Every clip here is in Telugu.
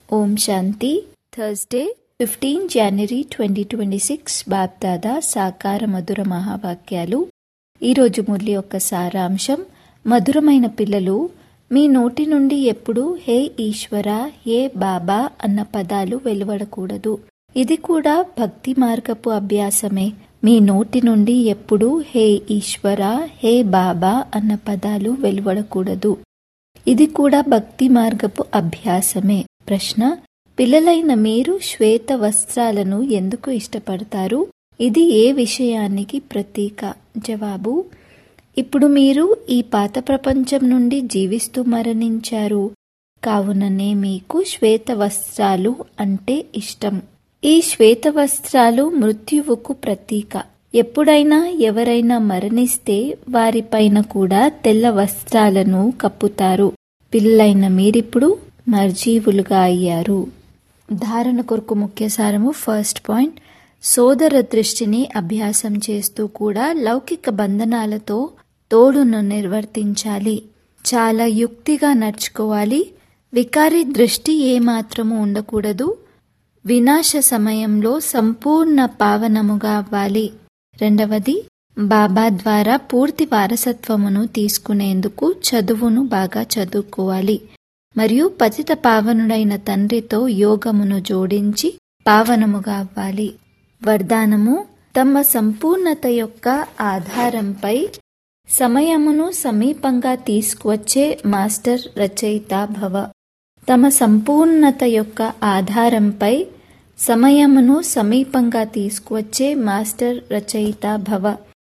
ఓం శాంతి Thursday fifteen January twenty twenty six Bapdada సాకార మధుర మహావాక్యాలు ఈరోజు మురళి యొక్క సారాంశం మధురమైన పిల్లలు మీ నోటి నుండి ఎప్పుడు హే ఈశ్వర హే బాబా అన్న పదాలు వెలువడకూడదు ఇది కూడా భక్తి మార్గపు అభ్యాసమే మీ నోటి నుండి ఎప్పుడు హే ఈశ్వర హే బాబా అన్న పదాలు వెలువడకూడదు ఇది కూడా భక్తి మార్గపు అభ్యాసమే ప్రశ్న పిల్లలైన మీరు శ్వేత వస్త్రాలను ఎందుకు ఇష్టపడతారు ఇది ఏ విషయానికి ప్రతీక జవాబు ఇప్పుడు మీరు ఈ పాత ప్రపంచం నుండి జీవిస్తూ మరణించారు కావుననే మీకు శ్వేత వస్త్రాలు అంటే ఇష్టం ఈ శ్వేత వస్త్రాలు మృత్యువుకు ప్రతీక ఎప్పుడైనా ఎవరైనా మరణిస్తే వారిపైన కూడా తెల్ల వస్త్రాలను కప్పుతారు పిల్లలైన మీరిప్పుడు మర్జీవులుగా అయ్యారు ధారణ కొరకు ముఖ్య సారము ఫస్ట్ పాయింట్ సోదర దృష్టిని అభ్యాసం చేస్తూ కూడా లౌకిక బంధనాలతో తోడును నిర్వర్తించాలి చాలా యుక్తిగా నడుచుకోవాలి వికారి దృష్టి ఏమాత్రము ఉండకూడదు వినాశ సమయంలో సంపూర్ణ పావనముగా అవ్వాలి రెండవది బాబా ద్వారా పూర్తి వారసత్వమును తీసుకునేందుకు చదువును బాగా చదువుకోవాలి మరియు పతిత పావనుడైన తండ్రితో యోగమును జోడించి పావనముగా అవ్వాలి వరదానము తమ సంపూర్ణత యొక్క ఆధారంపై సమయమును సమీపంగా తీసుకువచ్చే మాస్టర్ రచయిత భవ తమ సంపూర్ణత యొక్క ఆధారంపై సమయమును సమీపంగా తీసుకువచ్చే మాస్టర్ రచయిత భవ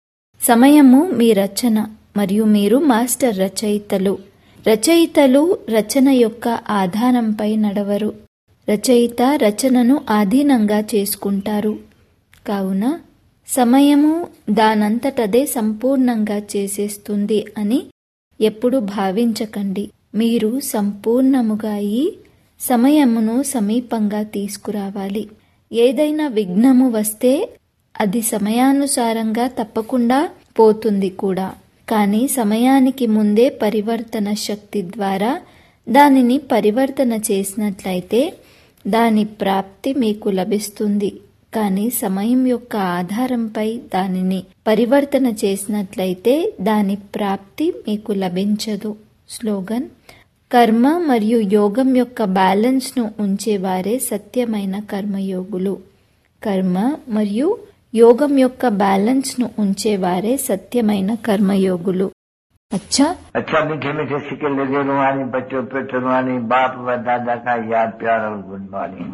సమయము మీ రచన మరియు మీరు మాస్టర్ రచయితలు రచయితలు రచన యొక్క ఆధారంపై నడవరు రచయిత రచనను ఆధీనంగా చేసుకుంటారు కావున సమయము దానంతటదే సంపూర్ణంగా చేసేస్తుంది అని ఎప్పుడు భావించకండి మీరు సంపూర్ణముగా అయి సమయమును సమీపంగా తీసుకురావాలి ఏదైనా విఘ్నము వస్తే అది సమయానుసారంగా తప్పకుండా పోతుంది కూడా కానీ సమయానికి ముందే పరివర్తన శక్తి ద్వారా దానిని పరివర్తన చేసినట్లయితే దాని ప్రాప్తి మీకు లభిస్తుంది కానీ సమయం యొక్క ఆధారంపై దానిని పరివర్తన చేసినట్లయితే దాని ప్రాప్తి మీకు లభించదు స్లోగన్ కర్మ మరియు యోగం యొక్క బ్యాలెన్స్ను ఉంచేవారే సత్యమైన కర్మయోగులు కర్మ మరియు యోగం యొక్క బ్యాలెన్స్ను ఉంచేవారే సత్యమైన కర్మయోగులు अच्छा अच्छा मीठे मीठे सिक्के लगे रुहानी बच्चों पे रुहानी बाप व दादा का याद प्यार और गुड मॉर्निंग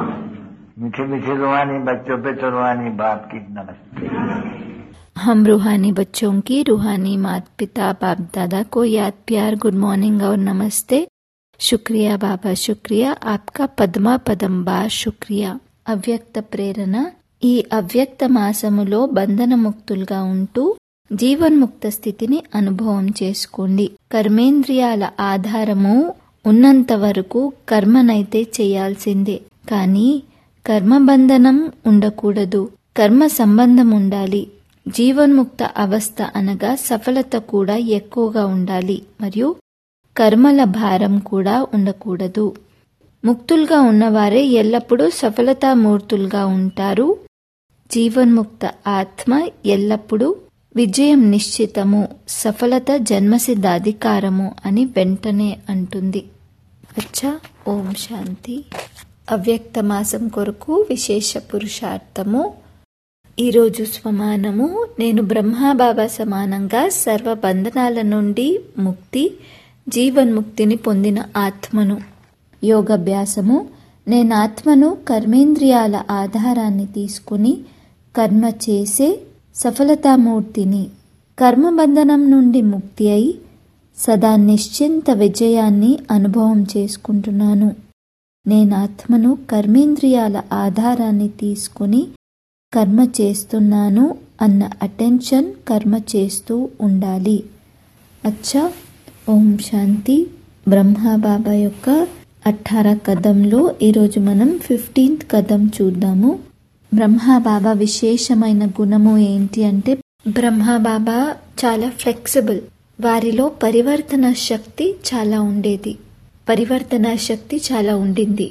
मीठे मीठे रुहानी बच्चों पे रुहानी बाप की नमस्ते हम रूहानी बच्चों की रूहानी माता पिता बाप दादा को याद प्यार गुड मॉर्निंग और नमस्ते शुक्रिया बाबा शुक्रिया आपका పద్మా పదం బార్ శుక్రియా అవ్యక్త ప్రేరణ ఈ అవ్యక్త మాసములో బంధనముక్తులుగా ఉంటూ జీవన్ముక్త స్థితిని అనుభవం చేసుకోండి కర్మేంద్రియాల ఆధారము ఉన్నంత వరకు కర్మనైతే చేయాల్సిందే కానీ కర్మబంధనం ఉండకూడదు కర్మ సంబంధం ఉండాలి జీవన్ముక్త అవస్థ అనగా సఫలత కూడా ఎక్కువగా ఉండాలి మరియు కర్మల భారం కూడా ఉండకూడదు ముక్తులుగా ఉన్నవారే ఎల్లప్పుడూ సఫలతామూర్తులుగా ఉంటారు జీవన్ముక్త ఆత్మ ఎల్లప్పుడూ విజయం నిశ్చితము సఫలత జన్మసిద్ధ అధికారము అని వెంటనే అంటుంది అచ్చా ఓం శాంతి అవ్యక్త మాసం కొరకు విశేష పురుషార్థము ఈరోజు స్వమానము నేను బ్రహ్మాబాబా సమానంగా సర్వ బంధనాల నుండి ముక్తి జీవన్ముక్తిని పొందిన ఆత్మను యోగాభ్యాసము నేను ఆత్మను కర్మేంద్రియాల ఆధారాన్ని తీసుకుని కర్మ చేసే సఫలతామూర్తిని కర్మబంధనం నుండి ముక్తి అయి సదా నిశ్చింత విజయాన్ని అనుభవం చేసుకుంటున్నాను నేను ఆత్మను కర్మేంద్రియాల ఆధారాన్ని తీసుకుని కర్మ చేస్తున్నాను అన్న అటెన్షన్ కర్మ చేస్తూ ఉండాలి అచ్చా ఓం శాంతి బ్రహ్మబాబా యొక్క అఠార కదంలో ఈరోజు మనం ఫిఫ్టీన్త్ కదం చూద్దాము బ్రహ్మబాబా విశేషమైన గుణము ఏంటి అంటే బ్రహ్మబాబా చాలా ఫ్లెక్సిబుల్ వారిలో పరివర్తన శక్తి చాలా ఉండేది పరివర్తన శక్తి చాలా ఉండింది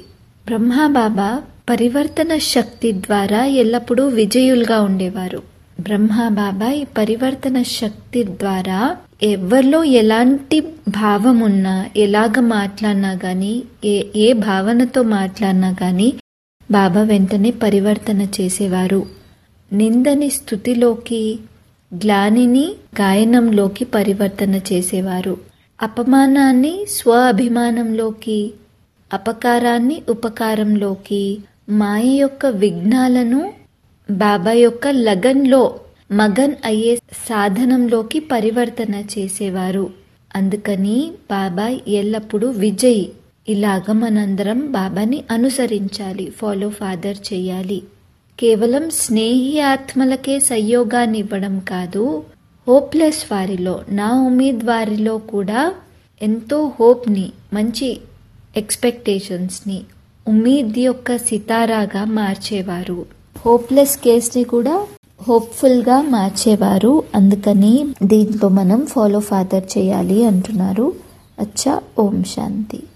బ్రహ్మా బాబా పరివర్తన శక్తి ద్వారా ఎల్లప్పుడూ విజయులుగా ఉండేవారు బ్రహ్మా బాబా ఈ పరివర్తన శక్తి ద్వారా ఎవరిలో ఎలాంటి భావం ఉన్నా ఎలాగ మాట్లాడినా గాని ఏ ఏ భావనతో మాట్లాడినా గాని బాబా వెంటనే పరివర్తన చేసేవారు నిందని స్థుతిలోకి గ్లానిని గాయనంలోకి పరివర్తన చేసేవారు అపమానాన్ని స్వ అభిమానంలోకి అపకారాన్ని ఉపకారంలోకి మాయ యొక్క విఘ్నాలను బాబా యొక్క లగన్లో మగన్ అయ్యే సాధనంలోకి పరివర్తన చేసేవారు అందుకని బాబా ఎల్లప్పుడూ విజయ్ ఇలాగ మనందరం బాబాని అనుసరించాలి ఫాలో ఫాదర్ చేయాలి కేవలం స్నేహి ఆత్మలకే సంయోగాన్ని ఇవ్వడం కాదు హోప్లెస్ వారిలో నా ఉమీద్ వారిలో కూడా ఎంతో హోప్ని మంచి ఎక్స్పెక్టేషన్స్ని ఉమీద్ యొక్క సితారాగా మార్చేవారు హోప్లెస్ కేస్ని కూడా హోప్ఫుల్గా మార్చేవారు అందుకని దీంట్లో మనం ఫాలో ఫాదర్ చేయాలి అంటున్నారు అచ్చా ఓం శాంతి